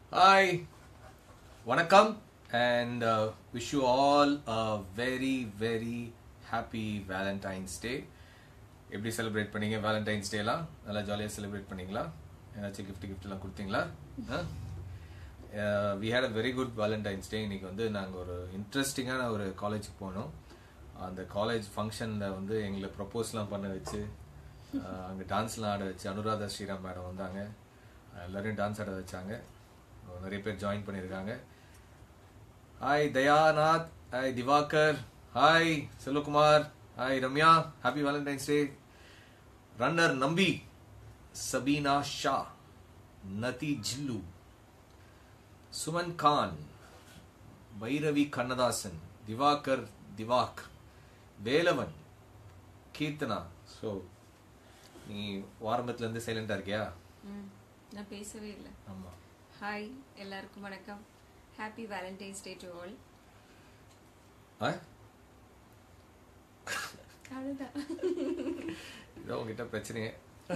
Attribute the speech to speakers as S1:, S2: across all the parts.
S1: Hi வணக்கம் and wish you all a very very happy Valentine's Day எப்படி celebrate பண்ணீங்க Valentine's டேலாம் நல்லா ஜாலியாக செலிப்ரேட் பண்ணீங்களா ஏதாச்சும் கிஃப்ட் கிஃப்ட்லாம் கொடுத்தீங்களா we had a very good Valentine's Day இன்னைக்கு வந்து நாங்கள் ஒரு இன்ட்ரெஸ்டிங்கான ஒரு காலேஜுக்கு போனோம் அந்த காலேஜ் ஃபங்க்ஷனில் வந்து எங்களை ப்ரப்போஸ்லாம் பண்ண வச்சு அஹ், அங்கே டான்ஸ்லாம் ஆட வச்சு அனுராதா ஸ்ரீராம் மேடம் வந்தாங்க எல்லாரையும் டான்ஸ் ஆட வச்சாங்க நிறைய பேர் ஜாயின் பண்ணியிருக்காங்க hi Dayanath hi Diwakar hi Selvakumar hi Ramya happy Valentine's Day runner Nambi Sabeena Shah Nadhi Jillu Suman Khan Bhairavi Kannadasan Diwakar Diwak Velavan Keerthana so நீ ஆரம்பத்துல இருந்து சைலண்டா இருக்கியா
S2: ம், நான் பேசவே இல்லை
S1: ஆமா
S2: ஹாய் எல்லாருக்கும் வணக்கம் happy Valentine's Day to all
S1: ஆ?
S2: அவ்வளோதான்
S1: இதான் உங்ககிட்ட பிரச்சனையே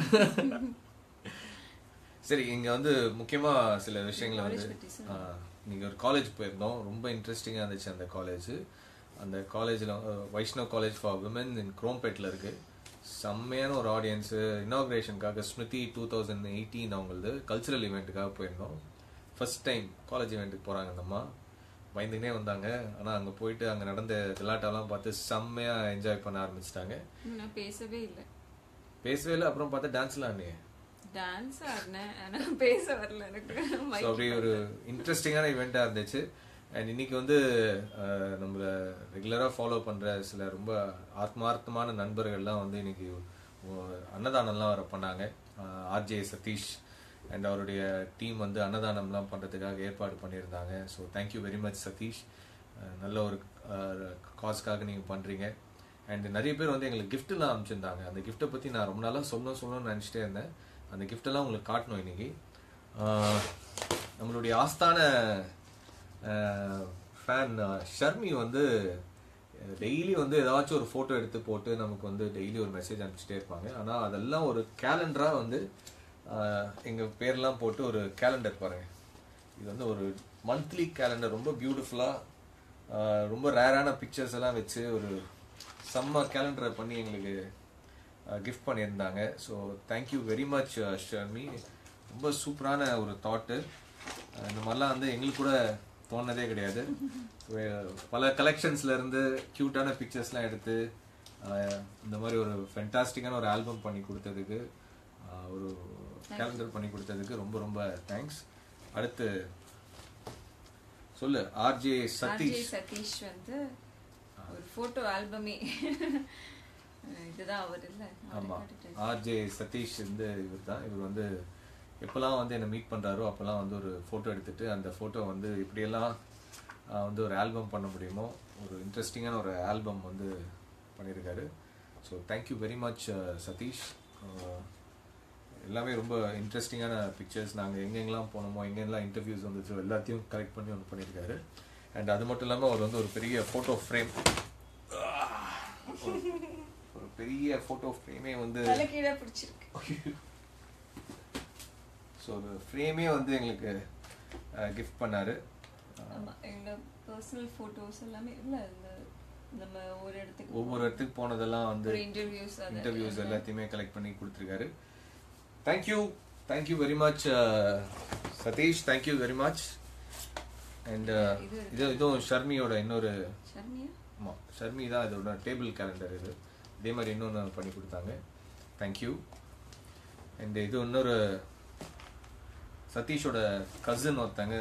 S1: சரி இங்க வந்து முக்கியமா சில விஷயங்களை வந்து
S2: College பத்தி சொல்லு.
S1: ஆ, நீங்க ஒரு காலேஜ் போயிருந்தோம் ரொம்ப இன்ட்ரெஸ்டிங்கா இருந்துச்சு அந்த காலேஜ் அந்த காலேஜ்ல Vaishnav college for women in குரோம்பேட்ல இருக்கு செம்மையான ஒரு ஆடியன்ஸ் இனாகிரேஷனுக்காக ஸ்மிருதி டூ தௌசண்ட் எயிட்டீன் அவங்களது கல்ச்சுரல் ஈவெண்ட்டுக்காக போயிருந்தோம் ஃபர்ஸ்ட் டைம் காலேஜ் ஈவெண்ட்டுக்கு போறாங்க அந்த அம்மா பயந்துக்கினே வந்தாங்க ஆனா அங்க போயிட்டு அங்க நடந்த விளையாட்டெல்லாம் பார்த்து செம்மையா என்ஜாய் பண்ண ஆரம்பிச்சிட்டாங்க
S2: ம், நான் பேசவே இல்லை
S1: பேசவே இல்லை அப்புறம் பார்த்தா டான்ஸ்லாம் ஆடினீங்க
S2: டான்ஸ் ஆடினேன் ஆனால் பேச வரல எனக்கு
S1: ஸோ அப்படி ஒரு இன்ட்ரெஸ்டிங்கான இவெண்ட்டாக இருந்துச்சு அண்ட் இன்னைக்கு வந்து அஹ், நம்மள ரெகுலராக ஃபாலோ பண்ணுற சில ரொம்ப ஆத்மார்த்தமான நண்பர்கள்லாம் வந்து இன்னைக்கு ஒ- அன்னதானம்லாம் வர பண்ணாங்க ஆர்ஜே சதீஷ் அண்ட் அவருடைய டீம் வந்து அன்னதானம்லாம் பண்ணுறதுக்காக ஏற்பாடு பண்ணியிருந்தாங்க so thank you very much Sathish அஹ், நல்ல ஒரு காஸ்க்காக நீங்கள் பண்ணுறீங்க அண்ட் நிறைய பேர் வந்து எங்களுக்கு கிஃப்ட்லாம் அனுப்பிச்சிருந்தாங்க அந்த கிஃப்ட்டை பற்றி நான் ரொம்ப நாளாக சொல்லணும் சொல்லணும்னு நினச்சிட்டே இருந்தேன் அந்த கிஃப்டெல்லாம் உங்களுக்கு காட்டணும் இன்னைக்கு ஆஹ், நம்மளுடைய ஆஸ்தான ஃபேன் ஷர்மி வந்து டெய்லி வந்து ஏதாச்சும் ஒரு ஃபோட்டோ எடுத்து போட்டு நமக்கு வந்து டெய்லி ஒரு மெசேஜ் அனுப்பிச்சிட்டே இருப்பாங்க ஆனால் அதெல்லாம் ஒரு கேலண்டராக வந்து ஆஹ், எங்க பேர்லாம் போட்டு ஒரு கேலண்டர் பாருங்க இது வந்து ஒரு மந்த்லி கேலண்டர் ரொம்ப பியூட்டிஃபுல்லாக ரொம்ப ரேரான பிக்சர்ஸ் எல்லாம் வச்சு ஒரு செம்ம கேலண்டரை பண்ணி எங்களுக்கு கிஃப்ட் பண்ணியிருந்தாங்க so thank you very much Sharmi ரொம்ப சூப்பரான ஒரு தாட்டு இந்த மாதிரிலாம் வந்து எங்களுக்கு கூட தோணுனதே கிடையாது வே- பல கலெக்ஷன்ஸ்ல இருந்து க்யூட்டான பிக்சர்ஸ்லாம் எடுத்து அஹ், இந்த மாதிரி ஒரு ஃபென்டாஸ்டிக்கான ஒரு ஆல்பம் பண்ணி கொடுத்ததுக்கு அஹ், ஒரு கேலண்டர் பண்ணி கொடுத்ததுக்கு ரொம்ப ரொம்ப தேங்க்ஸ் அடுத்து சொல்லு ஆர்ஜே
S2: ஆர்ஜே
S1: சதீஷ்
S2: சதீஷ் வந்து ஒரு ஃபோட்டோ ஆல்பமே இதுதான் அவர் இல்லை
S1: ஆமா ஆர்ஜே சதீஷ் வந்து இவர் தான் இவர் வந்து எப்பெல்லாம் வந்து என்னை மீட் பண்றாரோ அப்பெல்லாம் வந்து ஒரு போட்டோ எடுத்துட்டு அந்த போட்டோ வந்து இப்படியெல்லாம் ஆஹ், வந்து ஒரு ஆல்பம் பண்ண முடியுமோ ஒரு இன்ட்ரெஸ்டிங்கான ஒரு ஆல்பம் வந்து பண்ணியிருக்காரு so thank you very much Sathish ஆஹ், எல்லாமே ரொம்ப இன்ட்ரெஸ்டிங்கான பிக்சர்ஸ் நாங்கள் எங்கெங்கெல்லாம் போனோமோ எங்கெங்கெல்லாம் இன்டர்வியூஸ் வந்துச்சோ எல்லாத்தையும் கலெக்ட் பண்ணி ஒன்று பண்ணியிருக்காரு அண்ட் அது மட்டும் இல்லாமல் அவர் வந்து ஒரு பெரிய ஃபோட்டோ ஃப்ரேம் ஒரு பெரிய ஃபோட்டோ ஃப்ரேமே வந்து
S2: தலை கீழே பிடிச்சிருக்கு
S1: ஸோ ஒரு ஃப்ரேமே வந்து எங்களுக்கு கிஃப்ட் பண்ணாரு
S2: ஆமா எங்களோட பர்சனல் ஃபோட்டோஸ் எல்லாமே இல்ல இந்த நம்ம ஒரு இடத்துக்கு
S1: ஒவ்வொரு இடத்துக்கு போனதெல்லாம் வந்து
S2: ஒரு இன்டர்வியூஸ் அது
S1: இன்டர்வியூஸ் எல்லாத்தையுமே கலெக்ட் பண்ணி கொடுத்துருக்காரு thank you thank you very much Sathish thank you very much and
S2: இது
S1: இது இதுவும் ஷர்மியோட இன்னொரு
S2: சரண்யா
S1: ஆமாம் ஷர்மி தான் இதோட டேபிள் கேலண்டர் இது இதே மாதிரி இன்னொன்று பண்ணி கொடுத்தாங்க தேங்க்யூ அண்ட் இது இன்னொரு சதீஷோட கசின் ஒருத்தங்க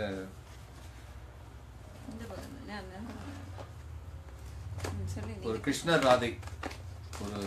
S2: இந்த பக்கம் தானே அந்த ம், சொல்லு
S1: ஒரு
S2: நீங்க.
S1: கிருஷ்ணர் ராதை ஒரு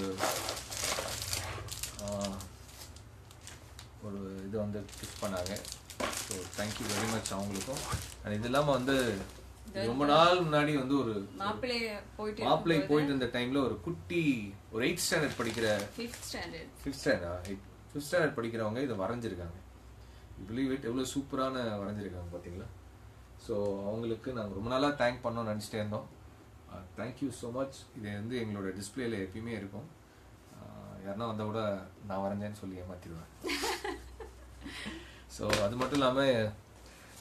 S1: ஆ, ஒரு இது வந்து கிஃப்ட் பண்ணாங்க ஸோ தேங்க்யூ வெரி மச் அவங்களுக்கும் அண்ட் இது இல்லாமல் வந்து இது ரொம்ப நாள் முன்னாடி வந்து ஒரு
S2: மாப்பிள்ளைய போயிட்டு
S1: மாப்பிள்ளை போயிட்டு இருந்த டைம்ல ஒரு குட்டி ஒரு எயிட் ஸ்டாண்டர்ட் படிக்கிற
S2: fifth standard
S1: fifth standard fifth standard படிக்கிறவங்க இதை வரைஞ்சிருக்காங்க பிலீவ் இட் எவ்வளோ சூப்பரான வரைஞ்சிருக்காங்க பார்த்தீங்களா ஸோ அவங்களுக்கு நாங்கள் ரொம்ப நாளாக தேங்க் பண்ணோம்னு நினச்சிட்டே இருந்தோம் தேங்க்யூ ஸோ மச் இது வந்து எங்களோட டிஸ்பிளேல எப்பயுமே இருக்கும் அஹ், யாருன்னா வந்தால் கூட நான் வரைஞ்சேன்னு சொல்லி ஏமாத்திடுவேன் ஸோ அது மட்டும் இல்லாமல்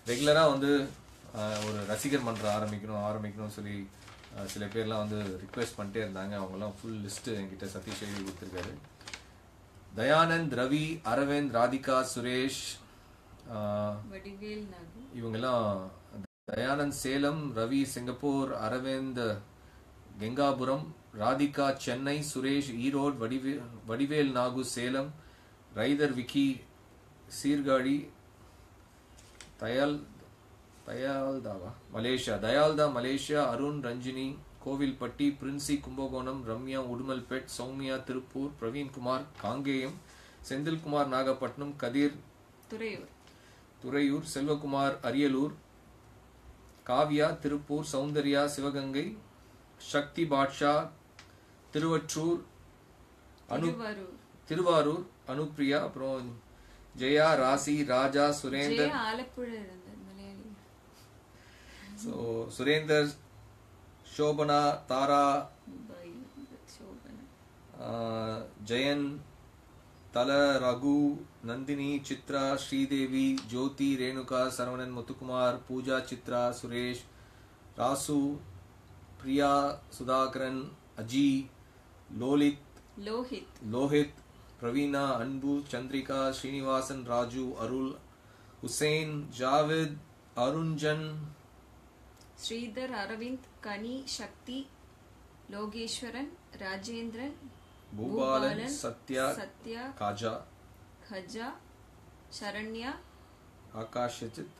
S1: ரெகுலராக வந்து ஆஹ், ஒரு ரசிகர் மன்றம் ஆரம்பிக்கணும் ஆரம்பிக்கணும்னு சொல்லி ஆஹ், சில பேர்லாம் வந்து ரிக்வெஸ்ட் பண்ணிட்டே இருந்தாங்க அவங்கெல்லாம் ஃபுல் லிஸ்ட்டு என்கிட்ட சதீஷ் எழுதி கொடுத்துருக்காரு தயானந்த் ரவி அரவிந்த் ராதிகா சுரேஷ் ஆஹ்,
S2: வடிவேல் நாகு
S1: இவங்கெல்லாம் தயானந்த் சேலம் ரவி சிங்கப்பூர் அரவிந்த் கெங்காபுரம் ராதிகா சென்னை சுரேஷ் ஈரோடு வடிவே வடிவேல் நாகு சேலம் ரைதர் விக்கி சீர்காழி தயால் தயால்தாவா மலேசியா தயால்தா மலேசியா அருண் ரஞ்சினி கோவில்பட்டி பிரின்சி கும்பகோணம் ரம்யா உடுமல்பேட் சௌமியா திருப்பூர் பிரவீன்குமார் காங்கேயம் செந்தில்குமார் நாகப்பட்டினம் கதிர்
S2: துறையூர்
S1: துறையூர் செல்வகுமார் அரியலூர் காவ்யா திருப்பூர் சௌந்தர்யா சிவகங்கை சக்தி பாட்ஷா திருவற்றூர் அனு
S2: திருவாரூர்
S1: திருவாரூர் அனுப்பிரியா அப்புறம் ஜெயா ராசி ராஜா சுரேந்தர்
S2: ஜெயா ஆலப்புழ இருந்தார் மலையாளி
S1: ஸோ சுரேந்தர் சோபனா தாரா
S2: பை சோபனா
S1: ஆஹ், ஜெயன் தல ரகு நந்தினி சித்ரா ஸ்ரீதேவி ஜோதி ரேணுகா சரவணன் முத்துக்குமார் பூஜா சித்ரா சுரேஷ் ராசு பிரியா சுதாகரன் அஜி லோலித்
S2: லோஹித்
S1: லோஹித் பிரவீனா அன்பு சந்திரிகா ஸ்ரீனிவாசன் ராஜு அருள் ஹுசைன் ஜாவித் அருண்ஜன்
S2: ஸ்ரீதர் அரவிந்த் கனி சக்தி லோகேஸ்வரன் ராஜேந்திரன்
S1: பூபாலன் சத்யா
S2: சத்யா
S1: காஜா
S2: கஜா சரண்யா
S1: ஆகாஷித்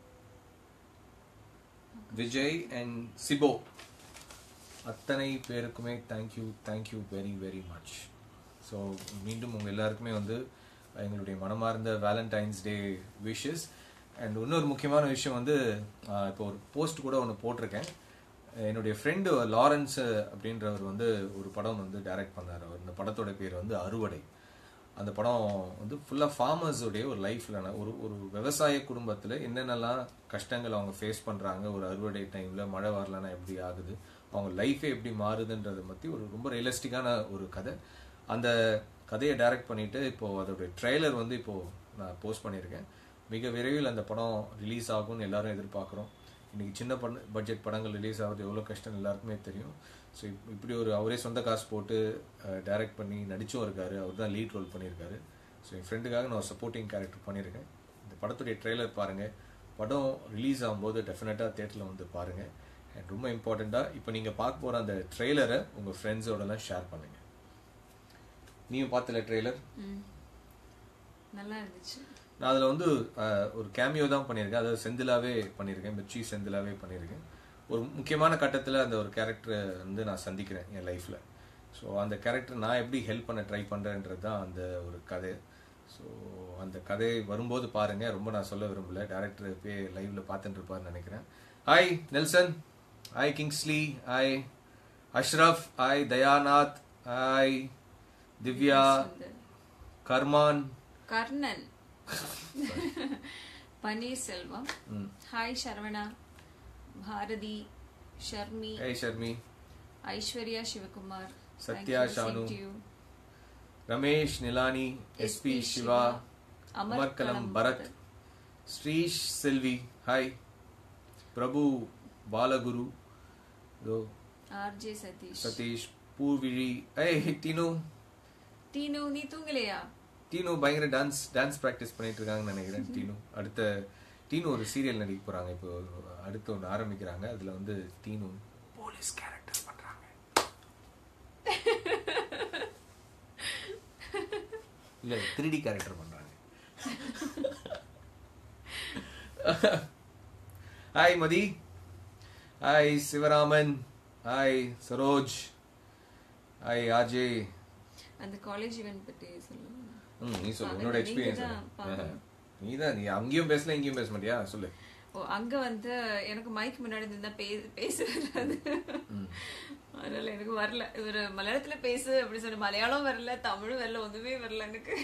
S1: விஜய் அண்ட் சிபோ அத்தனை பேருக்குமே thank you thank you very very much so மீண்டும் உங்கள் எல்லாருக்குமே வந்து எங்களுடைய மனமார்ந்த வேலண்டைன்ஸ் டே விஷஸ் அண்ட் இன்னொரு முக்கியமான விஷயம் வந்து ஆஹ், இப்போ ஒரு போஸ்ட் கூட ஒன்று போட்டிருக்கேன் என்னுடைய ஃப்ரெண்டு லாரன்ஸ் அப்படின்றவர் வந்து ஒரு படம் வந்து டைரக்ட் பண்ணார் அவர் இந்த படத்தோட பேர் வந்து அறுவடை அந்த படம் வந்து ஃபுல்லாக ஃபார்மர்ஸோடைய ஒரு லைஃப்ல ஒரு ஒரு விவசாய குடும்பத்தில் என்னென்னலாம் கஷ்டங்கள் அவங்க ஃபேஸ் பண்ணுறாங்க ஒரு அறுவடை டைமில் மழை வரலன்னா எப்படி ஆகுது அவங்க லைஃபே எப்படி மாறுதுன்றதை பற்றி ஒரு ரொம்ப ரியலிஸ்டிக்கான ஒரு கதை அந்த கதையை டைரக்ட் பண்ணிட்டு இப்போ அதோடைய ட்ரெய்லர் வந்து இப்போ நான் போஸ்ட் பண்ணியிருக்கேன் மிக விரைவில் அந்த படம் ரிலீஸ் ஆகும்னு எல்லாரும் எதிர்பார்க்குறோம் இன்னைக்கு சின்ன பட பட்ஜெட் படங்கள் ரிலீஸ் ஆகுது எவ்வளோ கஷ்டம் எல்லாருக்குமே தெரியும் ஸோ இப்படி ஒரு அவரே சொந்த காசு போட்டு டைரக்ட் பண்ணி நடிச்சும் இருக்காரு அவர் தான் லீட் ரோல் பண்ணியிருக்காரு ஸோ என் ஃப்ரெண்டுக்காக நான் சப்போர்ட்டிங் கேரக்டர் பண்ணியிருக்கேன் இந்த படத்துடைய ட்ரெய்லர் பாருங்கள் படம் ரிலீஸ் ஆகும்போது டெஃபினட்டாக தேட்டரில் வந்து பாருங்கள் அண்ட் ரொம்ப இம்பார்ட்டண்ட்டாக இப்போ நீங்கள் பார்க்க போகிற அந்த ட்ரெய்லரை உங்கள் ஃப்ரெண்ட்ஸோடலாம் ஷேர் பண்ணுங்கள் நீயும் பார்த்தல ட்ரெய்லர்
S2: ம். நல்லா இருந்துச்சு
S1: நான் அதில் வந்து அஹ், ஒரு கேமியோ தான் பண்ணியிருக்கேன் அதாவது செந்திலாவே பண்ணியிருக்கேன் மிர்ச்சி செந்திலாவே பண்ணியிருக்கேன் ஒரு முக்கியமான கட்டத்தில் அந்த ஒரு கேரக்டரை வந்து நான் சந்திக்கிறேன் என் லைஃப்பில் ஸோ அந்த கேரக்டர் நான் எப்படி ஹெல்ப் பண்ண ட்ரை பண்ணுறேன்றது தான் அந்த ஒரு கதை ஸோ அந்த கதை வரும்போது பாருங்க ரொம்ப நான் சொல்ல விரும்பல டேரக்டர் போய் லைவ்ல பார்த்துட்டு இருப்பாருன்னு நினைக்கிறேன் hi Nelson hi Kingsley hi Ashraf hi Dayanath hi Divya
S2: Sundar.
S1: கர்மான்
S2: Karnan Panneerselvam hi Saravana Bharathi Sharmi
S1: hi Sharmi
S2: Aishwarya Sivakumar
S1: Sathya
S2: Thank you,
S1: Shanu.
S2: same to you.
S1: Ramesh Nilani SP Siva
S2: அமர்கலம்
S1: அமர்கலம் பரத் ஸ்ரீஷ் செல்வி ஹாய் பிரபு பாலகுரு இதோ
S2: ஆர்ஜே சதீஷ்
S1: சதீஷ் பூவிழி ஏய் டீனு
S2: தீனு நீ தூங்கலையா
S1: டீனு பயங்கர டான்ஸ் டான்ஸ் ப்ராக்டிஸ் பண்ணிட்டு இருக்காங்கன்னு நினைக்கிறேன் டீனு அடுத்த டீனு ஒரு சீரியல் நடிக்க போறாங்க இப்போ அடுத்து ஒன்று ஆரம்பிக்கிறாங்க அதுல வந்து டீனு போலீஸ் கேரக்டர் பண்றாங்க இல்ல த்ரீ கேரக்டர் பண்றாங்க hi Mathi hi Sivaraman hi Saroj hi ஆஜே
S2: அந்த காலேஜ் ஈவென்ட் பத்தி சொல்லுங்க
S1: ம் நீ சொல்லு
S2: பாக்கணும்.
S1: உன்னோட
S2: நீங்க
S1: எக்ஸ்பீரியன்ஸ்
S2: தான் பாக்கணும்.
S1: நீ தான் நீ அங்கேயும் பேசல இங்கேயும் பேச மாட்டியா சொல்லு
S2: ஓ அங்க வந்து எனக்கு மைக் முன்னாடி இருந்தா பேச பேச வராது அதனால எனக்கு வரல இவர் மலையாளத்துல பேசு அப்படி சொன்ன மலையாளம் வரல தமிழும் வரல ஒண்ணுமே வரல எனக்கு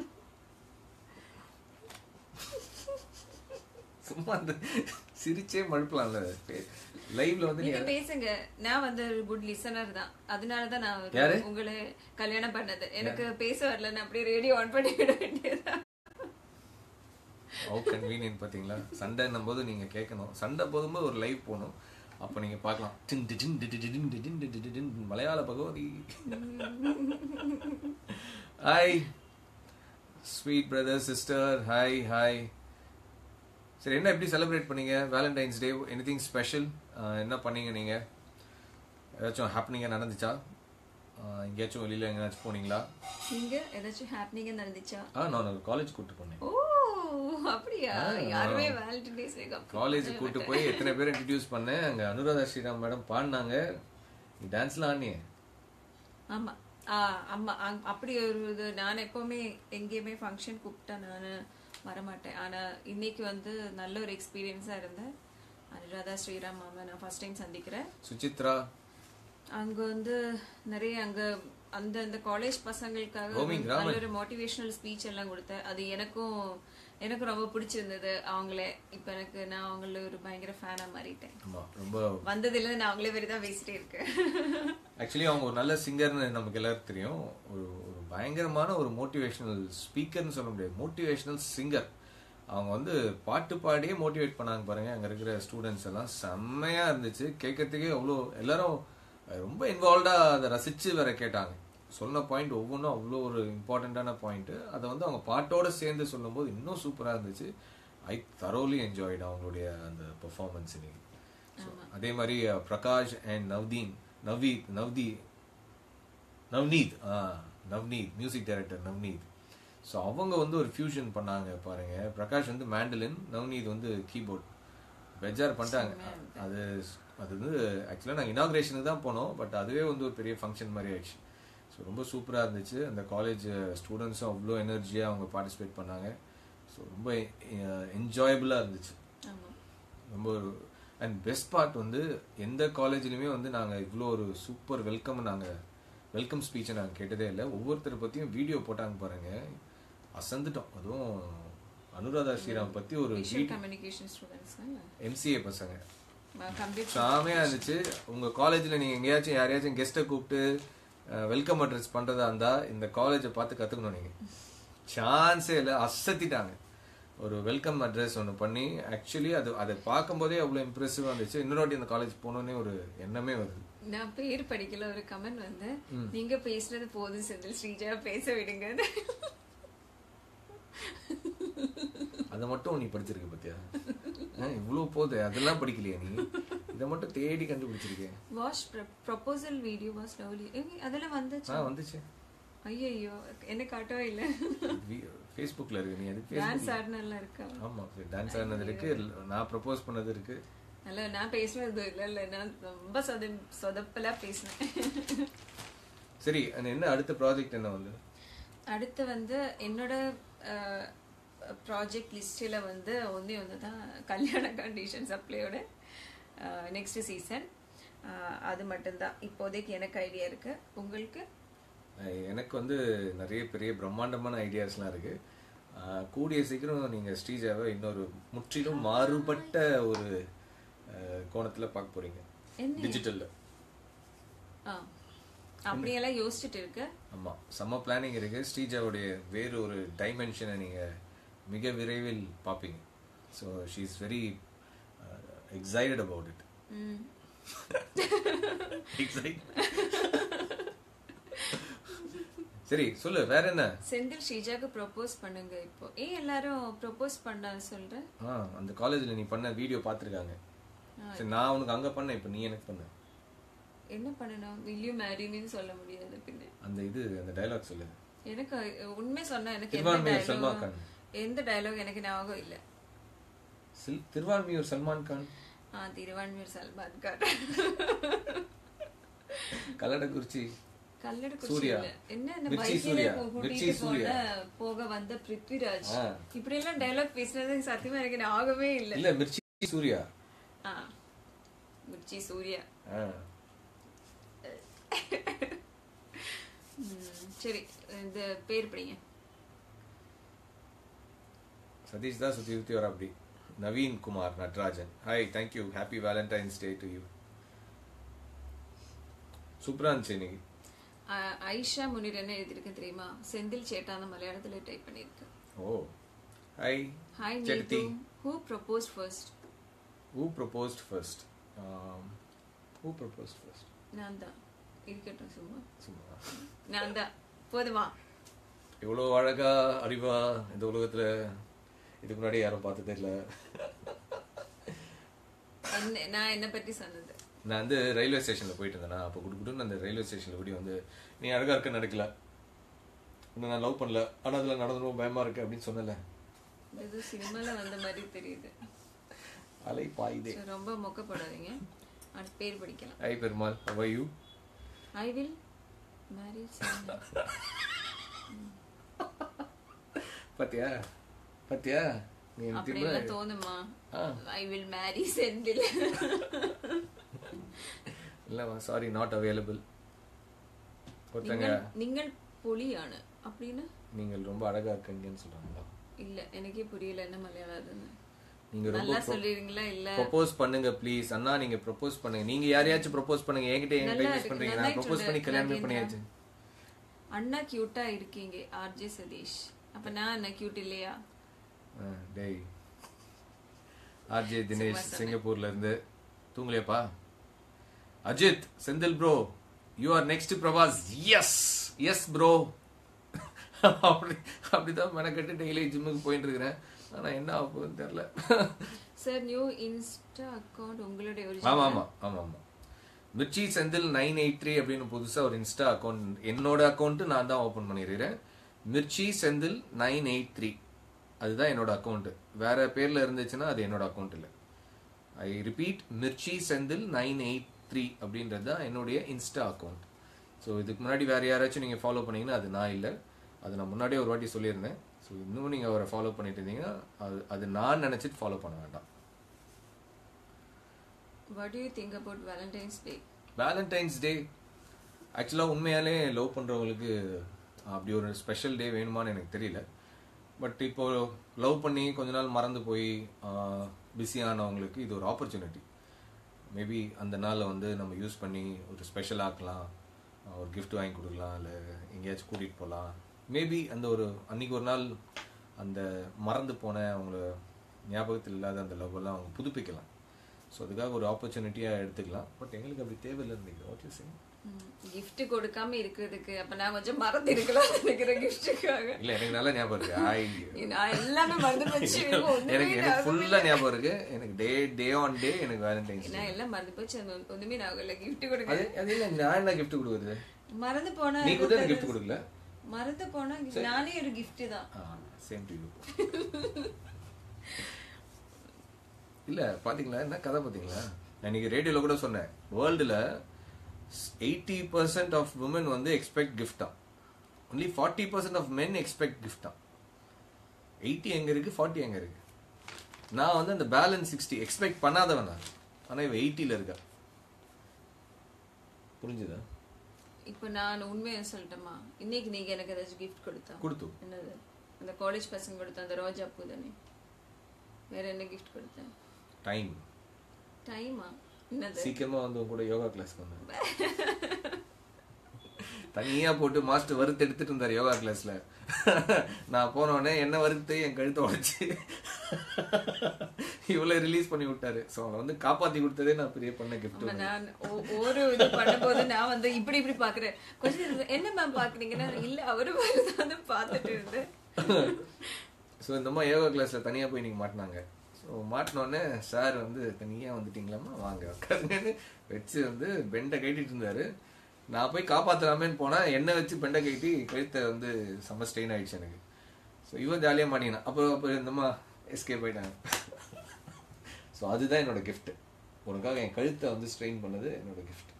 S1: சும்மா அந்த சிரிச்சே மழுப்பலாம்ல லைவ்ல வந்து நீ
S2: நீங்க பேசுங்க நான் வந்து ஒரு குட் லிசனர் தான் அதனாலதான் நான் ஒரு-
S1: யாரு?
S2: உங்களை கல்யாணம் பண்ணது எனக்கு பேச வரல நான் அப்படியே ரேடியோ ஆன் பண்ணி விட வேண்டியதா
S1: ஹவு கன்வீனியன்ட் பார்த்தீங்களா சண்டைன்னும் போது நீங்கள் கேட்கணும் சண்டை போதும்போது ஒரு லைவ் போகணும் அப்போ நீங்கள் பார்க்கலாம் டின் டிடின் டிடிடின் டிடின் டிடிடின் மலையாள Bhagavathi hi sweet brother sister hi hi சரி என்ன எப்படி செலிப்ரேட் பண்ணீங்க வேலண்டைன்ஸ் டே எனிதிங் ஸ்பெஷல் என்ன பண்ணீங்க நீங்கள் ஏதாச்சும் ஹாப்பனிங்காக நடந்துச்சா ஆஹ் எங்கேயாச்சும் வெளியில் எங்கேயாச்சும் போனீங்களா
S2: நீங்க ஏதாச்சும் ஹாப்பனிங்க நடந்துச்சா
S1: ஆ நான் ஒரு காலேஜ் கூப்பிட்டு போனேன்
S2: ஓ அப்படியா யாருமே வேலண்டைன் டே
S1: காலேஜ் கூட்டு போய் எத்தனை பேர் இன்ட்ரடியூஸ் பண்ணேன் அங்க அனுராதா ஸ்ரீராம் மேடம் பாடினாங்க நீ டான்ஸ்லாம் ஆடினியே
S2: ஆமா ஆ, ஆமா அங்- அப்படி ஒரு இது நான் எப்பவுமே எங்கேயுமே ஃபங்க்ஷன் கூப்பிட்டா நான் வரமாட்டேன் ஆனா இன்னைக்கு வந்து நல்ல ஒரு எக்ஸ்பீரியன்ஸா இருந்தேன் அனுராதா ஸ்ரீராம் மாமா நான் ஃபர்ஸ்ட் டைம் சந்திக்கிறேன்
S1: சுசித்ரா
S2: அங்க வந்து நிறைய அங்க அந்த அந்த காலேஜ் பசங்களுக்காக
S1: ரோமிங்
S2: வந்து நல்ல ஒரு மோட்டிவேஷனல் ஸ்பீச் எல்லாம் கொடுத்தேன் அது எனக்கும் எனக்கு ரொம்ப பிடிச்சிருந்தது அவங்களே இப்ப எனக்கு நான் அவங்கள ஒரு பயங்கர ஃபேனா மாறிட்டேன்
S1: ஆமா ரொம்ப
S2: வந்ததுல நான் அவங்களே வெறி தான் பேசிட்டே இருக்கேன்
S1: ஆக்சுவலி அவங்க ஒரு நல்ல சிங்கர்னு நமக்கு எல்லாருக்கும் தெரியும் ஒரு ஒரு பயங்கரமான ஒரு மோட்டிவேஷனல் ஸ்பீக்கர்னு சொல்ல முடியாது மோட்டிவேஷனல் சிங்கர் அவங்க வந்து பாட்டு பாடியே மோட்டிவேட் பண்ணாங்க பாருங்க அங்க இருக்கிற ஸ்டூடெண்ட்ஸ் எல்லாம் செம்மையா இருந்துச்சு கேட்கறதுக்கே அவ்வளோ எல்லாரும் ரொம்ப இன்வால்வ்டா அதை ரசிச்சு வேற கேட்டாங்க சொன்ன பாயிண்ட் ஒவ்வொன்றும் அவ்வளோ ஒரு இம்பார்ட்டண்ட்டான பாயிண்ட் அதை வந்து அவங்க பாட்டோட சேர்ந்து சொல்லும்போது இன்னும் சூப்பரா இருந்துச்சு ஐ தரோலி என்ஜாய்டு அவங்களுடைய அந்த பெர்ஃபார்மன்ஸ் இன்னைக்கு So, அதே மாதிரி அஹ், பிரகாஷ் அண்ட் நவ்தீன் நவ்தீத் நவ்தி நவ்னீத் ஆ Navneeth music director Navneeth so அவங்க வந்து ஒரு ஃபியூஷன் பண்ணாங்க பாருங்க பிரகாஷ் வந்து மேண்டலின் நவ்னீத் வந்து கீபோர்ட் பெஜார் பண்ணிட்டாங்க அது அது வந்து ஆக்சுவலாக நாங்கள் இனாக்ரேஷனுக்கு தான் போனோம் பட் அதுவே வந்து ஒரு பெரிய ஃபங்க்ஷன் மாதிரி ஆயிடுச்சு ஸோ ரொம்ப சூப்பராக இருந்துச்சு அந்த காலேஜ் ஸ்டூடெண்ட்ஸும் அவ்வளோ எனர்ஜியாக அவங்க பார்ட்டிசிபேட் பண்ணாங்க ஸோ ரொம்ப என்ஜாயபுளாக இருந்துச்சு
S2: ஆமா
S1: ரொம்ப அண்ட் பெஸ்ட் பார்ட் வந்து எந்த காலேஜ்லையுமே வந்து நாங்கள் இவ்வளோ ஒரு சூப்பர் வெல்கம் நாங்கள் வெல்கம் ஸ்பீச்சை நாங்கள் கேட்டதே இல்லை ஒவ்வொருத்தரை பற்றியும் வீடியோ போட்டாங்க பாருங்க அசந்துட்டோம் அதுவும் அனுராதா ஸ்ரீராம் பற்றி ஒரு
S2: விஷுவல் கம்யூனிகேஷன் ஸ்டூடெண்ட்ஸ்
S1: எம்சிஏ பசங்க
S2: கம்ப்யூட்டர்
S1: சாமையாக இருந்துச்சு உங்கள் காலேஜில் நீங்கள் எங்கேயாச்சும் யாரையாச்சும் கெஸ்ட்டை கூப்பிட்டு வெல்கம் அட்ரஸ் பண்ணுறதா இருந்தால் இந்த காலேஜை பார்த்து கற்றுக்கணும் நீங்கள் சான்ஸே இல்லை அசத்திட்டாங்க ஒரு வெல்கம் அட்ரஸ் ஒன்று பண்ணி ஆக்சுவலி அது அதை பார்க்கும்போதே அவ்வளோ இம்ப்ரெசிவாக இருந்துச்சு இன்னொரு வாட்டி அந்த காலேஜ் போகணுன்னே ஒரு எண்ணமே வருது
S2: நான் பேர் படிக்கல ஒரு கமெண்ட் வந்து நீங்க பேசுறது போதும் செந்தில் ஸ்ரீஜா பேச விடுங்க
S1: அதை மட்டும் நீ படிச்சிருக்க பத்தியா இவ்வளோ போகுது அதெல்லாம் படிக்கலையா நீ இதை மட்டும் தேடி கண்டுபிடிச்சிருக்கேன்
S2: வாஷ் ப்ரொபோசல் வீடியோ வாஸ் லவ்லி அதெல்லாம் வந்துச்சு
S1: ஆ வந்துச்சு
S2: ஐயோ என்ன காட்டவே இல்ல
S1: ஃபேஸ்புக்கில் இருக்கு நீ அதுக்கு
S2: டான்ஸ் ஆடினெல்லாம் இருக்கா
S1: ஆமா டான்ஸ் ஆடினது இருக்கு நான் ப்ரப்போஸ் பண்ணது இருக்கு
S2: நல்ல நான் பேசுனது இல்ல இல்ல நான் ரொம்ப சொத சொதப்பலா பேசினேன்
S1: சரி அந்த என்ன அடுத்த ப்ராஜெக்ட் என்ன வந்து
S2: அடுத்து வந்து என்னோட ப்ராஜெக்ட் லிஸ்டில் வந்து ஒன்றே ஒன்று தான் கல்யாண கண்டிஷன் சப்ளையோட நெக்ஸ்ட் சீசன் அது மட்டும்தான் இப்போதைக்கு எனக்கு ஐடியா இருக்கு உங்களுக்கு
S1: அஹ் எனக்கு வந்து நிறைய பெரிய பிரம்மாண்டமான ஐடியாஸ்லாம் இருக்கு அஹ் கூடிய சீக்கிரம் நீங்க ஸ்ரீஜாவை இன்னொரு முற்றிலும் மாறுபட்ட ஒரு அஹ், கோணத்துல பார்க்க போறீங்க
S2: என்ன
S1: டிஜிட்டல்ல
S2: ஆ அப்படியெல்லாம் யோசிச்சுட்டு இருக்கு
S1: ஆமா செம்ம பிளானிங் இருக்கு ஸ்ரீஜாவுடைய வேறு ஒரு டைமென்ஷனை நீங்க மிக விரைவில் பார்ப்பீங்க so she is very excited about it
S2: ம்
S1: சரி சொல்லு வேற என்ன
S2: செந்தில் ஷீஜாக்கு ப்ரொபோஸ் பண்ணுங்க இப்போ ஏன் எல்லாரும் ப்ரொபோஸ் பண்ண சொல்ற
S1: ஆ அந்த காலேஜ்ல நீ பண்ண வீடியோ பார்த்துருக்காங்க சரி நான் உனக்கு அங்க பண்ணேன் இப்போ நீ எனக்கு பண்ண
S2: என்ன பண்ணணும் will you marry meன்னு சொல்ல முடியாது பின்ன
S1: அந்த இது அந்த டயலாக் சொல்லு
S2: எனக்கு உண்மை சொன்னா எனக்கு எந்த
S1: திருவான்மையூர் சல்மான்
S2: dialogue-
S1: கான்
S2: எந்த டயலாக் எனக்கு ஞாபகம் இல்ல
S1: சில்- திருவான்மியூர் சல்மான் கான்
S2: ஆ திருவான்மீர் சல்மான் கான்
S1: கல்லடக்குறிச்சி
S2: கல்லடக்குறிச்சி
S1: சூர்யா.
S2: இல்ல என்ன இந்த
S1: மிர்ச்சி
S2: பைக்கில
S1: சூர்யா.
S2: கூட்டிட்டு
S1: மிர்ச்சி
S2: போன
S1: சூர்யா.
S2: போக வந்த பிருத்விராஜ்
S1: ஆ.
S2: இப்படி எல்லாம் டயலாக் பேசுனது சத்தியமா எனக்கு ஞாபகமே இல்ல
S1: இல்ல மிர்ச்சி சூர்யா
S2: ஆ மிர்ச்சி சூர்யா
S1: ஆ.
S2: ம், சரி இந்த பேர் படிங்க
S1: சதீஷ் தான் சுத்தி சுத்தி வர அப்படி Naveen Kumar Natrajan hi thank you happy Valentine's Day to you சூப்பரா இருந்துச்சு இன்னைக்கு
S2: ஆ, ஐஷா முனிர் என்ன எழுதியிருக்கேன் தெரியுமா செந்தில் சேட்டான மலையாளத்துல டைப் பண்ணியிருக்கேன்
S1: ஓ hi
S2: Hi,
S1: Chetty.
S2: Neetu. Who proposed first?
S1: Who proposed first who proposed first
S2: நான் தான் இருக்கட்டும் சும்மா
S1: சும்மா
S2: நான் தான் போதுமா
S1: இவ்வளோ அழகா அறிவா இந்த உலகத்துல இதுக்கு முன்னாடி யாரும் பார்த்ததே இல்லை
S2: என்ன நான் என்ன பத்தி சொன்னது
S1: நான் வந்து ரயில்வே ஸ்டேஷன்ல போயிட்டு இருந்தேனா அப்போ குடுக்குடுன்னு அந்த ரயில்வே ஸ்டேஷன்ல கூடி வந்து நீ அழகா இருக்க நடக்கல உன்னை நான் லவ் பண்ணல ஆனா அதுல நடந்துடும் பயமா இருக்கு அப்படின்னு சொன்னல
S2: இது சினிமால வந்த மாதிரி தெரியுது
S1: அலை பாயுதே
S2: So, ரொம்ப மொக்கப்படாதீங்க அடுத்த பேர் படிக்கலாம்
S1: ஐ பெருமாள் அவை யூ
S2: ஐ வில் மேரி
S1: பாத்தியா பாத்தியா நீ எனக்கு
S2: அப்படி
S1: திரும்ப
S2: எல்லாம் தோணுமா
S1: ஆ.
S2: ஐ வில் மேரி செந்தில்
S1: இல்லைம்மா சாரி நாட் அவைலபிள் ஒருத்தங்க
S2: நீங்கள் நீங்கள் பொலியான அப்படின்னு
S1: நீங்கள் ரொம்ப அழகா இருக்கீங்கன்னு சொல்றாங்களா
S2: இல்ல எனக்கே புரியல என்ன மலையாளம் அதுன்னு
S1: நீங்க ரொம்ப
S2: நல்லா சொல்லிடுறீங்களா இல்ல
S1: ப்ரொபோஸ் பண்ணுங்க ப்ளீஸ் அண்ணா நீங்க ப்ரொபோஸ் பண்ணுங்க நீங்க யாரையாச்சும் ப்ரொபோஸ் பண்ணுங்க என்கிட்ட என்
S2: நல்லா
S1: டைம்
S2: இருக்கு,
S1: பண்றீங்க
S2: நல்லா
S1: நான் ப்ரொபோஸ்
S2: சொல்லு,
S1: பண்ணி கல்யாணமே
S2: நகேந்திரா.
S1: பண்ணியாச்சு
S2: அண்ணா கியூட்டா இருக்கீங்க ஆர்ஜே சதீஷ் அப்ப நான் என்ன கியூட் இல்லையா
S1: ஆ, டேய் ஆர்ஜே தினேஷ் சிங்கப்பூர்ல இருந்து தூங்கலையாப்பா Ajith Senthil bro you are next Prabhas yes yes bro அப்படி அப்படிதான் மெனக்கட்டு டெய்லி ஜிம்முக்கு போயிட்டு இருக்கிறேன் ஆனா என்ன ஆக போகுதுன்னு தெரியல
S2: சார் நியூ இன்ஸ்டா அக்கவுண்ட் உங்களுடைய
S1: ஆமா
S2: ஒரிஜினல்
S1: ஆமா ஆமா ஆமா Mirchi Senthil nine eight three அப்படின்னு புதுசா ஒரு இன்ஸ்டா அக்கௌண்ட் என்னோட அக்கௌண்ட் நான் தான் ஓபன் பண்ணிருக்கிறேன் Mirchi Senthil nine eight three அதுதான் என்னோட அக்கௌண்ட் வேற பேர்ல இருந்துச்சுன்னா அது என்னோட அக்கௌண்ட் இல்லை I repeat Mirchi Senthil nine eight three அப்படின்றது தான் என்னுடைய இன்ஸ்டா அக்கௌண்ட் ஸோ இதுக்கு முன்னாடி வேற யாராச்சும் நீங்க ஃபாலோ பண்ணீங்கன்னா அது நான் இல்லை அது நான் முன்னாடியே ஒரு வாட்டி சொல்லியிருந்தேன் ஸோ இன்னும் நீங்க அவரை ஃபாலோ பண்ணிட்டு இருந்தீங்கன்னா அது அது நான் நினைச்சிட்டு ஃபாலோ பண்ண வேண்டாம்
S2: what you think about Valentine's Day
S1: Valentine's Day ஆக்சுவலாக உண்மையாலே லவ் பண்ணுறவங்களுக்கு அப்படி ஒரு ஸ்பெஷல் டே வேணுமான்னு எனக்கு தெரியல பட் இப்போ லவ் பண்ணி கொஞ்ச நாள் மறந்து போய் பிஸி ஆனவங்களுக்கு இது ஒரு ஆப்பர்ச்சுனிட்டி மேபி அந்த நாளை வந்து நம்ம யூஸ் பண்ணி ஒரு ஸ்பெஷல் ஆக்கலாம் ஆஹ் ஒரு gift வாங்கி கொடுக்கலாம் இல்லை எங்கேயாச்சும் கூட்டிகிட்டு போகலாம் மேபி அந்த ஒரு அன்னைக்கு ஒரு நாள் அந்த மறந்து போன அவங்கள ஞாபகத்தில் இல்லாத அந்த லவ் எல்லாம் அவங்க புதுப்பிக்கலாம் ஸோ அதுக்காக ஒரு ஆப்பர்ச்சுனிட்டியாக எடுத்துக்கலாம் பட் எங்களுக்கு அப்படி தேவையில்லைன்னு நினைக்கிறேன் வாட் யூ சேங்
S2: gift கொடுக்காம இருக்கிறதுக்கு அப்ப நான் கொஞ்சம் மறந்து இருக்கலாம் நினைக்கிறேன் கிஃப்ட்டுக்காக
S1: இல்லை எனக்கு நல்ல ஞாபகம் இருக்கு ஐ
S2: நான் எல்லாமே மறந்து போச்சு ஒண்ணுமே
S1: எனக்கு எனக்கு ஃபுல்லாக ஞாபகம் இருக்கு எனக்கு டே டே ஆன் டே எனக்கு வேலண்டைன்ஸ்
S2: நான் எல்லாம் மறந்து போச்சு அது ஒண்ணுமே நான் இல்ல gift கொடுக்க
S1: அது அது இல்லை நான் என்ன gift கொடுக்குறது
S2: மறந்து போனா
S1: நீ கூட எனக்கு gift கொடுக்கல
S2: மறந்து போனா நானே ஒரு gift தான்
S1: சேம் டு யூ இல்ல பாத்தீங்களா என்ன கதை பாத்தீங்களா நான் இன்னைக்கு ரேடியோல கூட சொன்னேன் வேர்ல்டுல எயிட்டி பர்சன்ட் ஆஃப் உமன் வந்து எக்ஸ்பெக்ட் கிஃப்ட் தான் only forty percent of men expect gift தான் எயிட்டி எங்க இருக்கு ஃபார்ட்டி எங்க இருக்கு நான் வந்து அந்த பேலன்ஸ் சிக்ஸ்டி எக்ஸ்பெக்ட் பண்ணாதவன் நான் ஆனா இவ எயிட்டில இருக்கா புரிஞ்சுதா
S2: இப்போ நான் உண்மையை சொல்லட்டுமா இன்னைக்கு நீங்க எனக்கு ஏதாச்சும் gift கொடுத்தா
S1: கொடுத்து
S2: என்னது அந்த காலேஜ் பசங்க கொடுத்த அந்த ரோஜா பூ தானே வேற என்ன gift கொடுத்தேன்
S1: டைம்
S2: டைமா என்னது
S1: சீக்கிரமா வந்து உன் கூட யோகா கிளாஸ்க்கு வந்தேன் தனியா போட்டு மாஸ்டர் வறுத்து எடுத்துட்டு இருந்தாரு யோகா கிளாஸ்ல நான் போன உடனே என்ன வறுத்து என் கழுத்தை உடைச்சு இவ்வளவு ரிலீஸ் பண்ணி விட்டாரு சோ அவனை வந்து காப்பாத்தி கொடுத்ததே நான் பெரிய பண்ண கிஃப்ட்
S2: ஆமா, நான் ஒ- ஒரு இது பண்ணும்போது நான் வந்து இப்படி இப்படி பாக்குறேன் கொஞ்சம் நேரம் என்ன மேம் பாக்குறீங்கன்னா இல்ல அவரு தான் பார்த்துட்டு இருந்தேன்
S1: ஸோ இந்த மாதிரி யோகா கிளாஸ்ல தனியா போய் நீங்க மாட்டினாங்க ஸோ மாட்டினோடனே சார் வந்து தனியா வந்துட்டீங்களாம்மா வாங்க உட்காருங்கன்னு வச்சு வந்து பெண்டை கட்டிட்டு இருந்தாரு நான் போய் காப்பாத்தலாமேன்னு போனா என்ன வச்சு பெண்டை கட்டி கழுத்தை வந்து செம்ம ஸ்ட்ரெயின் ஆயிடுச்சு எனக்கு ஸோ இவன் ஜாலியா மாட்டினான் அப்புறம் அப்போ இந்தம்மா எஸ்கேப் ஆயிட்டாங்க ஸோ அதுதான் என்னோட gift உனக்காக என் கழுத்தை வந்து ஸ்ட்ரெயின் பண்ணது என்னோட gift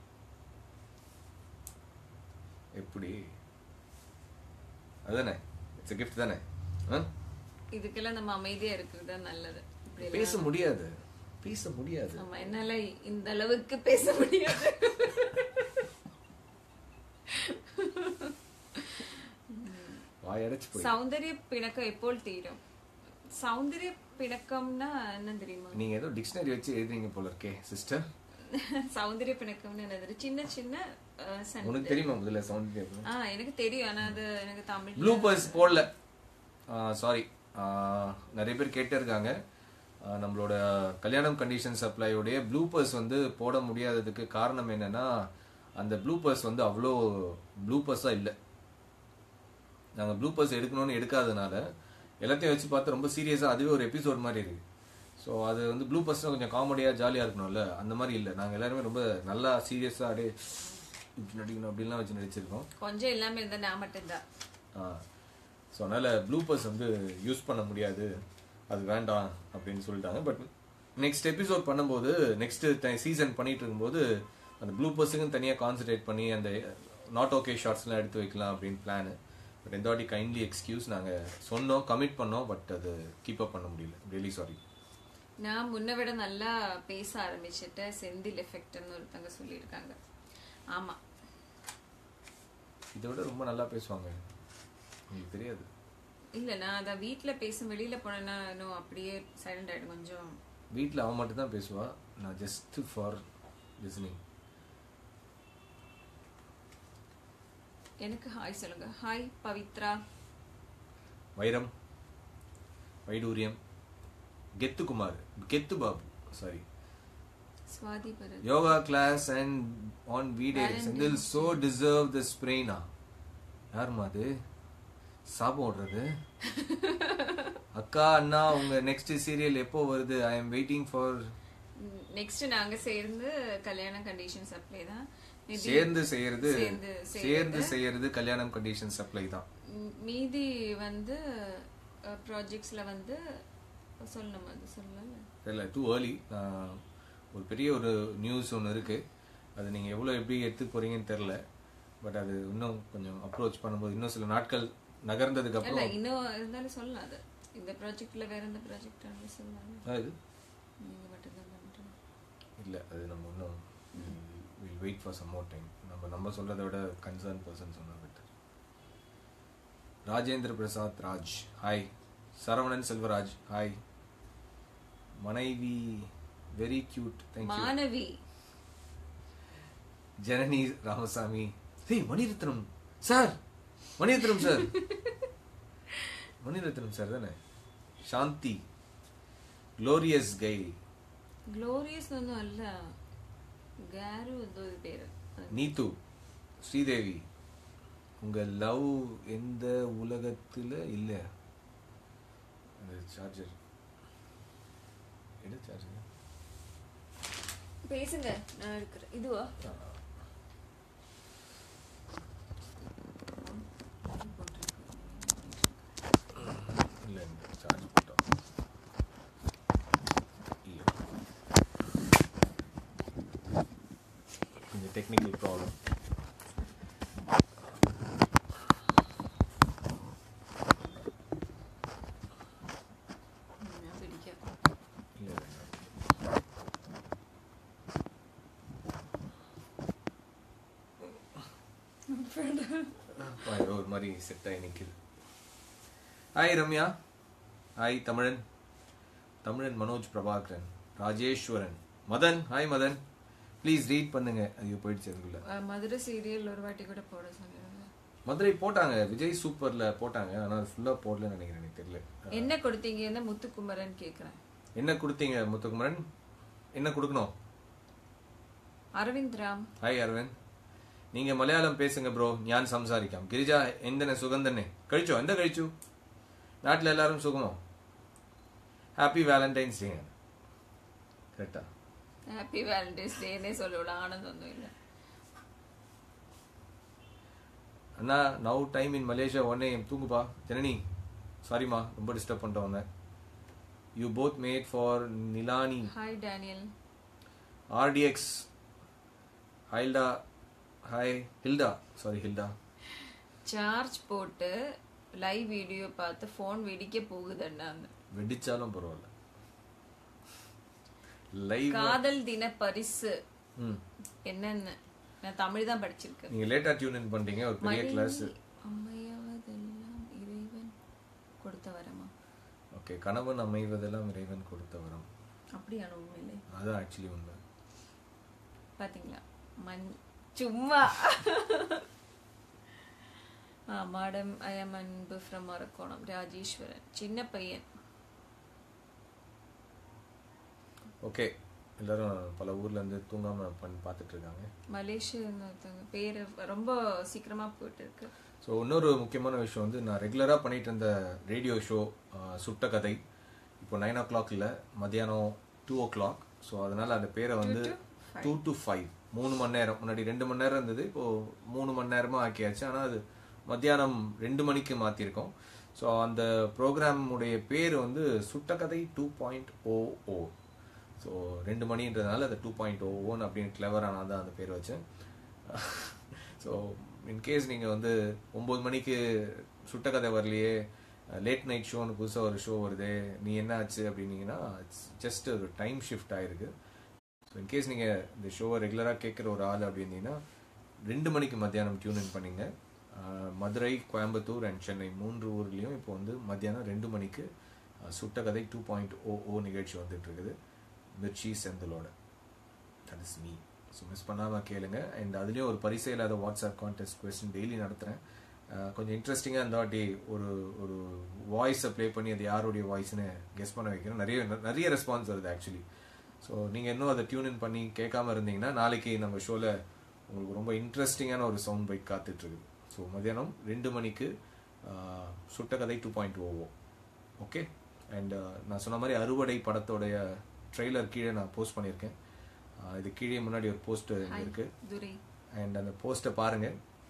S1: எப்படி அதுதானே இட்ஸ் gift தானே ஆ
S2: இதுக்கெல்லாம் நம்ம அமைதியா இருக்கிறது தான் நல்லது இப்படி எல்லாம்
S1: பேச முடியாது பேச முடியாது
S2: ஆமா என்னால இந்த அளவுக்கு பேச முடியாது
S1: வாயடைச்சு போய்
S2: சௌந்தரிய பிணக்கம் எப்போல் தீரும் சௌந்தரிய பிணக்கம்னா என்ன தெரியுமா
S1: நீங்க ஏதோ டிக்ஷனரி வச்சு எழுதுறீங்க போல இருக்கே சிஸ்டர்
S2: சௌந்தரிய பிணக்கம்னு என்னது சின்ன சின்ன அஹ், சண்டை.
S1: உனக்கு தெரியுமா முதல்ல சவுண்ட்
S2: ஆ எனக்கு தெரியும் ஆனா அது எனக்கு தமிழ்
S1: ப்ளூபர்ஸ் போடல சாரி ஆஹ், நிறைய பேர் கேட்டே இருக்காங்க ஆஹ், நம்மளோட கல்யாணம் கண்டிஷன் சப்ளையோடைய ப்ளூபர்ஸ் வந்து போட முடியாததுக்கு காரணம் என்னன்னா அந்த ப்ளூபர்ஸ் வந்து அவ்வளோ ப்ளூபர்ஸாக இல்லை நாங்கள் ப்ளூபர்ஸ் எடுக்கணும்னு எடுக்காதனால எல்லாத்தையும் வச்சு பார்த்து ரொம்ப சீரியஸாக அதுவே ஒரு எபிசோட் மாதிரி இருக்கு ஸோ அது வந்து ப்ளூபர்ஸ்லாம் கொஞ்சம் காமெடியாக ஜாலியாக இருக்கணும்ல அந்த மாதிரி இல்லை நாங்கள் எல்லாருமே ரொம்ப நல்லா சீரியஸாக அப்படியே இப்படி நடிக்கணும் அப்படின்லாம் வச்சு நடிச்சிருக்கோம்
S2: கொஞ்சம் இல்லாம இருந்தா நான் மட்டும்தான்
S1: ஸோ அதனால் ப்ளூபர்ஸ் வந்து யூஸ் பண்ண முடியாது அது வேண்டாம் அப்படின்னு சொல்லிட்டாங்க பட் நெக்ஸ்ட் எபிசோட் பண்ணும்போது நெக்ஸ்ட் சீசன் பண்ணிட்டு இருக்கும்போது அந்த ப்ளூபர்ஸுக்கும் தனியாக கான்சன்ட்ரேட் பண்ணி அந்த நாட் ஓகே ஷார்ட்ஸ்லாம் எடுத்து வைக்கலாம் அப்படின்னு பிளான் பட் இந்த வாட்டி கைண்ட்லி எக்ஸ்கியூஸ் நாங்கள் சொன்னோம் கமிட் பண்ணோம் பட் அது கீப் அப் பண்ண முடியல ரியலி சாரி
S2: நான் முன்ன விட நல்லா பேச ஆரம்பிச்சிட்டேன் செந்தில் எஃபெக்ட்னு ஒருத்தங்க சொல்லியிருக்காங்க ஆமா
S1: இதை விட ரொம்ப நல்லா பேசுவாங்க உங்களுக்கு தெரியாது
S2: இல்ல நான் அத வீட்ல பேசும் வெளியில போனேன்னா இன்னும் அப்படியே சைலண்ட் ஆயிடும் கொஞ்சம்
S1: வீட்டில் அவன் மட்டும் தான் பேசுவா நான் ஜஸ்ட் ஃபார் லிசனிங்
S2: எனக்கு ஹாய் சொல்லுங்க ஹாய் பவித்ரா
S1: வைரம் வைடூரியம் Gethu Kumar Gethu Babu sorry
S2: Swathi Bharath
S1: yoga class and ஆன் வீடே செந்தில் சோ டிசர்வ் த ஸ்ப்ரெயினா யாருமா அது சாபம் ஓடுறது அக்கா அண்ணா உங்க நெக்ஸ்ட் சீரியல் எப்போ வருது I am waiting for
S2: next நாங்க சேர்ந்து கல்யாண கண்டிஷன் சப்ளை தான் Maybe
S1: சேர்ந்து செய்யறது
S2: சேர்ந்து
S1: சேர்ந்து செய்யறது கல்யாணம் கண்டிஷன் சப்ளை தான்
S2: ம், மீதி வந்து ப்ராஜெக்ட்ஸ்ல வந்து சொல்லணும் அது சொல்லல
S1: தெரியல டூ ஏர்லி ஒரு பெரிய ஒரு நியூஸ் ஒன்று இருக்கு அது நீங்கள் எவ்வளோ எப்படி எடுத்துக்க போறீங்கன்னு தெரில பட் அது இன்னும் கொஞ்சம் அப்ரோச் பண்ணும்போது இன்னும் சில நாட்கள் நகர்ந்ததுக்கு
S2: இல்ல
S1: அப்புறம்
S2: இன்னும் இருந்தாலும் சொல்லலாம் அது இந்த ப்ராஜெக்ட்ல வேற எந்த ப்ராஜெக்ட் சொல்லலாம்
S1: ஆ, இது
S2: நீங்க மட்டும்தான் பண்றீங்க
S1: இல்லை அது நம்ம இன்னும் will wait for some more time நம்ம நம்ம சொல்றதை விட கன்சர்ன் பர்சன் சொன்னா better Rajendra Prasad Raj hi Saravanan Selvaraj hi மனைவி வெரி கியூட் தேங்க்யூ
S2: மாணவி
S1: Janani Ramasamy hey Maniratnam sir Maniratnam sir Maniratnam sir தானே சாந்தி க்ளோரியஸ் கை
S2: ഗ്ലോറിയസ് ഒന്നും അല്ല ഗാരു എന്തോ ഒരു പേര്
S1: நீத்து ஸ்ரீதேவி உங்க லவ் எந்த உலகத்துல இல்ல அந்த சார்ஜர் என்ன சார்ஜர்
S2: பேசுங்க நான் இருக்கிறேன் இதுவா
S1: இல்ல சார்ஜ் போட்டோம் இல்ல கொஞ்சம் டெக்னிக்கல் ப்ராப்ளம்
S2: ഞാൻ പിടിക്കാം
S1: இல்ல வேண்டாம் அப்பா, ஏதோ ஒரு மாதிரி செட் ஆகி நிக்குது ஹாய் ரம்யா ஹாய் தமிழன் தமிழன் Manoj Prabhakaran Rajeswaran Madhan hi Madhan please read பண்ணுங்க ஐயோ போயிடுச்சு அதுக்குள்ள
S2: ആ, മധുര സീരിയൽ ഒരു വാട്ടി കൂടെ പോട സമയം
S1: மதுரை போட்டாங்க விஜய் சூப்பர்ல போட்டாங்க ஆனா அது ஃபுல்லா போடலன்னு நினைக்கிறேன் எனக்கு தெரியல
S2: என்ன கொடுத்தீங்கன்னு முத்துக்குமரன் கேக்குறேன்
S1: என்ன கொடுத்தீங்க முத்துக்குமரன் என்ன கொடுக்கணும்
S2: അരവിന്ദ് റാം
S1: ഹായ് അരവിന്ദ് നീങ്ക മലയാളം പേസുങ്ക ബ്രോ ഞാൻ സംസാരിക്കാം ഗിരിജ എന്തിനെ സുഖം തന്നെ കഴിച്ചോ എന്താ കഴിച്ചു നാട്ടിലെല്ലാവരും സുഖമോ ഹാപ്പി വാലന്റൈൻസ് ഡേ ആണ് കേട്ടാ
S2: ഹാപ്പി വാലന്റൈൻസ് ഡേന്നേ சொல்லுவோம் ஆனந்தம் இல்ல
S1: அண்ணா நவ் டைம் இன் மலேசியா ஒன்னே தூங்குப்பா ஜனனி சாரிம்மா ரொம்ப டிஸ்டர்ப் பண்ணிட்டோம் உன்னை you both made for Nilani
S2: hi Daniel
S1: RDX Hilda hi Hilda sorry Hilda
S2: charge போட்டு லைவ் வீடியோ பார்த்து ஃபோன் வெடிக்க போகுதுன்னாங்க
S1: வெடிச்சாலும் பரவாயில்ல லைவ்
S2: காதல் தின பரிசு
S1: ம்
S2: என்னன்னு நான் தமிழ் தான் படிச்சிருக்கேன்
S1: நீங்க லேட்டா டியூன் இன் பண்றீங்க ஒரு பெரிய கிளாஸ்
S2: அம்மையாவதெல்லாம் இறைவன் கொடுத்த வரமா
S1: ஓகே கணவன் அமைவதெல்லாம் இறைவன் கொடுத்த வரம்
S2: அப்படியான உண்மையிலே
S1: அதான் ஆக்சுவலி உண்மை
S2: பாத்தீங்களா மண் சும்மா மாடம் ஐஎம் அன்பு ஃப்ரம் மரக்கோணம் ராஜேஸ்வரன் சின்ன பையன்
S1: ஓகே எல்லாரும் பல ஊர்ல இருந்து தூங்காம பண்ணி பார்த்துட்டு இருக்காங்க
S2: மலேசியன் ஒருத்தவங்க பேர் ரொம்ப சீக்கிரமா போயிட்டு இருக்கு
S1: ஸோ இன்னொரு முக்கியமான விஷயம் வந்து நான் ரெகுலராக பண்ணிட்டு இருந்த ரேடியோ ஷோ சுட்ட கதை இப்போ நைன் ஓ கிளாக் இல்லை மத்தியானம் டூ ஓ கிளாக் ஸோ அதனால அந்த பேரை வந்து டூ டு ஃபைவ் மூணு மணி நேரம் முன்னாடி ரெண்டு மணி நேரம் இருந்தது இப்போ மூணு மணி நேரமா ஆக்கியாச்சு ஆனால் அது மத்தியானம் ரெண்டு மணிக்கு மாற்றிருக்கோம் ஸோ அந்த ப்ரோக்ராம் உடைய பேர் வந்து சுட்ட கதை two point O O so ரெண்டு மணின்றதுனால அது டூ பாயிண்ட் ஓ ஓன் அப்படின்னு கிளவராக நான் தான் அந்த பேர் வச்சேன் ஸோ இன்கேஸ் நீங்கள் வந்து ஒம்பது மணிக்கு சுட்ட கதை வரலையே லேட் நைட் ஷோன்னு புதுசாக ஒரு ஷோ வருதே நீ என்ன ஆச்சு அப்படின்னீங்கன்னா இட்ஸ் ஜஸ்ட் ஒரு டைம் ஷிஃப்ட் ஆயிருக்கு ஸோ இன்கேஸ் நீங்கள் இந்த ஷோவை ரெகுலராக கேட்குற ஒரு ஆள் அப்படின்னீங்கன்னா ரெண்டு மணிக்கு மத்தியானம் டியூன் இன் பண்ணீங்க அஹ், மதுரை கோயம்புத்தூர் அண்ட் சென்னை மூன்று ஊர்லேயும் இப்போ வந்து மத்தியானம் ரெண்டு மணிக்கு அஹ், சுட்ட கதை டூ பாயிண்ட் ஓ ஓ நிகழ்ச்சி வந்துட்டு இருக்குது மிர்ச்சி செந்திலோட that is me so miss பண்ணாமல் கேளுங்க அண்ட் அதுலேயும் ஒரு பரிசே இல்லாத வாட்ஸ்அப் கான்டெஸ்ட் கொஸ்டின் டெய்லி நடத்துகிறேன் கொஞ்சம் இன்ட்ரெஸ்டிங்காக இந்த வாட்டி ஒரு ஒரு வாய்ஸை ப்ளே பண்ணி அது யாருடைய வாய்ஸ்னு கெஸ் பண்ண வைக்கிறேன் நிறைய நிறைய ரெஸ்பான்ஸ் வருது ஆக்சுவலி ஸோ நீங்கள் இன்னும் அதை டியூன் இன் பண்ணி கேட்காம இருந்தீங்கன்னா நாளைக்கு நம்ம ஷோவில் உங்களுக்கு ரொம்ப இன்ட்ரெஸ்டிங்கான ஒரு சவுண்ட் பைட் காத்துட்ருக்கு ஸோ மதியானம் ரெண்டு மணிக்கு ஆஹ், சுட்ட கதை டூ பாயிண்ட் ஓவோ ஓகே அண்ட் நான் சொன்ன மாதிரி அறுவடை படத்தோடைய ட்ரெய்லர் கீழே நான் போஸ்ட் பண்ணியிருக்கேன் ஆஹ், இது கீழே முன்னாடி ஒரு போஸ்ட் இருக்கு
S2: துரை
S1: அண்ட் அந்த போஸ்ட்டை பாருங்க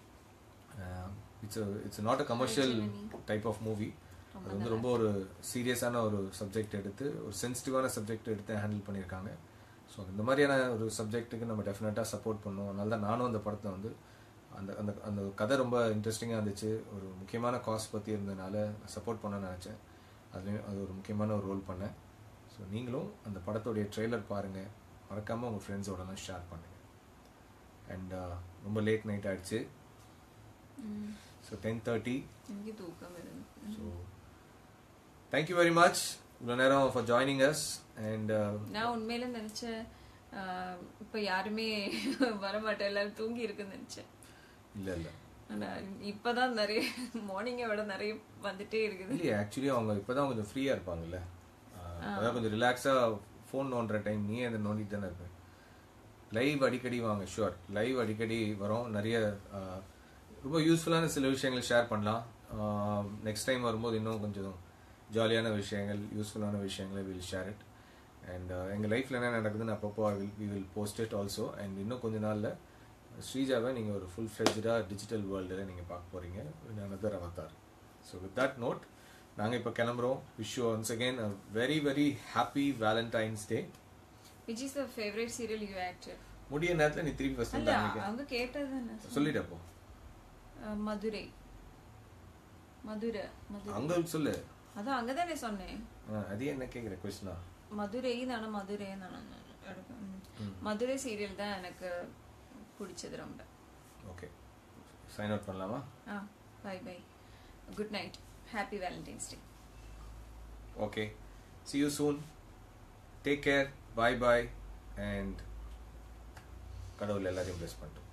S1: it's it's not a commercial type of movie அது வந்து ரொம்ப ஒரு சீரியஸான ஒரு சப்ஜெக்ட் எடுத்து ஒரு சென்சிட்டிவான சப்ஜெக்ட் எடுத்து ஹேண்டில் பண்ணியிருக்காங்க ஸோ இந்த மாதிரியான ஒரு சப்ஜெக்ட்டுக்கு நம்ம டெஃபினட்டாக சப்போர்ட் பண்ணோம் அதனால தான் நானும் அந்த படத்தை வந்து அந்த அந்த அந்த கதை ரொம்ப இன்ட்ரெஸ்டிங்காக இருந்துச்சு ஒரு முக்கியமான காஸ் பற்றி இருந்ததுனால சப்போர்ட் பண்ண நினச்சேன் அதுலேயும் அது ஒரு முக்கியமான ஒரு ரோல் பண்ணேன் ஸோ நீங்களும் அந்த படத்தோடைய ட்ரெய்லர் பாருங்கள் மறக்காமல் உங்கள் ஃப்ரெண்ட்ஸோடலாம் ஷேர் பண்ணுங்கள் அண்ட் ரொம்ப லேட் நைட் ஆயிடுச்சு ஸோ டென் தேர்ட்டி
S2: எனக்கு தூக்கம் வருது
S1: ஸோ தேங்க்யூ வெரி மச் இவ்வளோ நேரம் ஃபார் ஜாயினிங் அஸ் அண்ட்
S2: நான் உண்மையில நினைச்சேன் ஆஹ், இப்ப யாருமே வர மாட்டேன் எல்லாரும் தூங்கி இருக்குன்னு நினைச்சேன்
S1: இல்லை இல்லை
S2: ஆனா இப்பதான் நிறைய மார்னிங்கை விட நிறைய வந்துட்டே இருக்குது
S1: இல்லையே ஆக்சுவலி அவங்க இப்போ தான் கொஞ்சம் ஃப்ரீயாக இருப்பாங்கல்ல அதான் கொஞ்சம் ரிலாக்ஸாக ஃபோன் நோண்டுற டைம் நீயே அதை நோண்டிட்டு தானே இருப்பேன் லைவ் அடிக்கடி வாங்க ஷுவர் லைவ் அடிக்கடி வரும் நிறைய ஆஹ், ரொம்ப யூஸ்ஃபுல்லான சில விஷயங்கள் ஷேர் பண்ணலாம் நெக்ஸ்ட் டைம் வரும்போது இன்னும் கொஞ்சம் ஜாலியான விஷயங்கள் யூஸ்ஃபுல்லான விஷயங்களை வில் ஷேர் இட் அண்ட் எங்கள் லைஃப்பில் என்ன நடக்குதுன்னு அப்பப்போ will we will post it also and இன்னும் கொஞ்ச நாளில் ஸ்ரீஜாவை நீங்கள் ஒரு ஃபுல் ஃப்ளெஜ்டாக டிஜிட்டல் வேர்ல்டில் நீங்கள் பார்க்க போகிறீங்க another Avatar so with that note நாங்கள் இப்போ கிளம்புறோம் wish you once again a very very happy Valentine's day
S2: which is the favourite serial you actor
S1: முடிய நேரத்தில் நீ திருப்பி ஃபஸ்ட்
S2: அல்ல அவங்க கேட்டது தானே
S1: சொல்லிட்டப்போ
S2: அஹ், மதுரை மதுரை மதுரை
S1: அங்க சொல்லு
S2: அதான் அங்கதானே சொன்னேன்
S1: ஆ, அது என்ன கேட்குற கொஸ்டினா
S2: மதுரை தானே மதுரை தானே மதுரை சீரியல் தான் எனக்கு பிடிச்சது ரொம்ப
S1: ஓகே சைன் அவுட் பண்ணலாமா
S2: ah bye bye good night happy Valentine's day
S1: okay see you soon take care bye bye and கடவுள் எல்லாரையும் bless பண்ணிட்டோம்